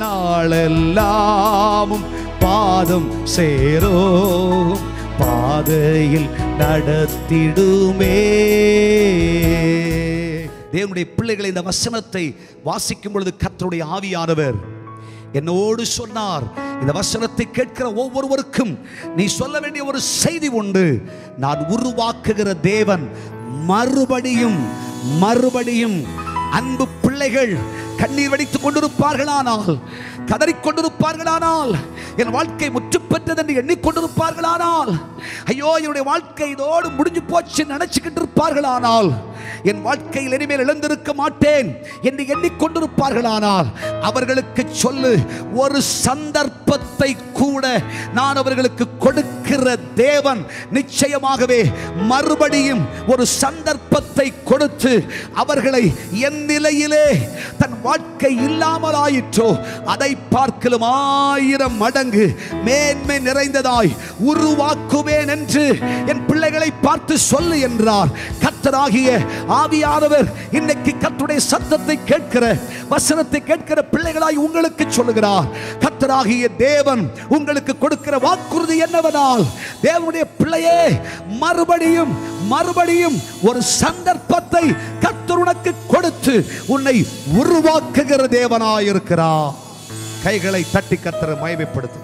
வாழ்நாளெல்லாமும் பாதம் சேரும் பாதையில் நடத்திடுமே தேவனுடைய பிள்ளைகளை இந்த வசனத்தை வாசிக்கும் பொழுது கர்த்தருடைய ஆவியானவர் என்னோடு சொன்னார் இந்த வசனத்தை கேட்கிற ஒவ்வொருவருக்கும் நீ சொல்ல வேண்டிய ஒரு செய்தி உண்டு நான் உருவாக்குகிற தேவன் மறுபடியும் மறுபடியும் அன்பு பிள்ளைகள் கண்ணீர் வடித்துக் கொண்டிருப்பார்களானால் கதறிக் கொண்டிருப்பார்களானால் என் வாழ்க்கை முற்று பெற்றது என்று எண்ணிக்கொண்டிருப்பார்களானால் ஐயோ என்னுடைய வாழ்க்கை இதோடு முடிஞ்சு போச்சு நினைச்சுக்கிட்டு இருப்பார்களானால் என் வாழ்க்கையில் இனிமேல் இழந்திருக்க மாட்டேன் என்று எண்ணிக்கொண்டிருப்பார்களானால் அவர்களுக்கு சொல்லு ஒரு சந்தர்ப்பத்தை கூட நான் அவர்களுக்கு கொடுக்கிற தேவன் நிச்சயமாகவே மறுபடியும் ஒரு சந்தர்ப்பத்தை கொடுத்து அவர்களை என் நிலையிலே தன் வாழ்க்கை இல்லாமல் ஆயிற்றோ அதை பார்க்கலும் ஆயிரம் மடங்கு மேன்மை நிறைந்ததாய் உருவாக்குவேன் என்று என் பிள்ளைகளை பார்த்து சொல்லு என்றார் கர்த்தராகிய ஆவியானவர் இன்னைக்கு கர்த்தருடைய சத்தத்தை கேட்கிற வசனத்தை கேட்கிற பிள்ளைகளாய் உங்களுக்கு சொல்லுகிறார் கர்த்தராகிய தேவன் உங்களுக்கு கொடுக்கிற வாக்குறுதி என்னவென்றால் தேவனுடைய பிள்ளையே மறுபடியும் மறுபடியும் ஒரு சந்தர்ப்பத்தை கர்த்தர் உனக்கு கொடுத்து உன்னை உருவாக்குகிற தேவனாயிருக்கிறார் கைகளை தட்டி கர்த்தரை மயமைப்படுத்து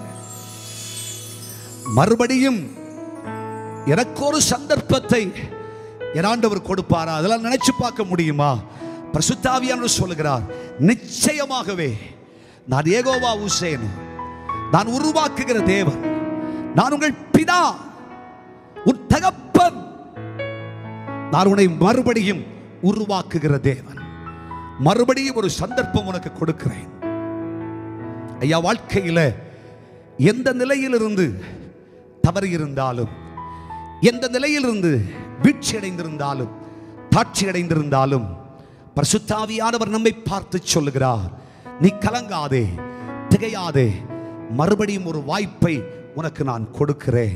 மறுபடியும் எனக்கு ஒரு சந்தர்ப்பத்தை என் ஆண்டவர் கொடுப்பாரா அதெல்லாம் நினைச்சு பார்க்க முடியுமா பிரசுத்தாவியானவர் சொல்லுகிறார் நிச்சயமாகவே நான் ஏகோவா உசேன் நான் உருவாக்குகிற தேவன் நான் உங்கள் பிதா உன் தகப்பன் நான் உன்னை மறுபடியும் உருவாக்குகிற தேவன் மறுபடியும் ஒரு சந்தர்ப்பம் உனக்கு கொடுக்கிறேன் ஐயா வாழ்க்கையில எந்த நிலையிலிருந்து தவறி இருந்தாலும் எந்த நிலையிலிருந்து வீழ்ச்சி அடைந்திருந்தாலும் தாட்சி அடைந்திருந்தாலும் பரிசுத்தாவியானவர் நம்மை பார்த்து சொல்லுகிறார் நீ கலங்காதே திகையாதே மறுபடியும் ஒரு வாய்ப்பை உனக்கு நான் கொடுக்கிறேன்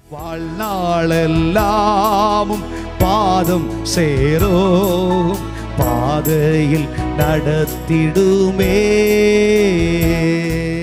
வாழ்நாளெல்லாமும் பாதம் சேரும் பாதையில் நடத்திடுமே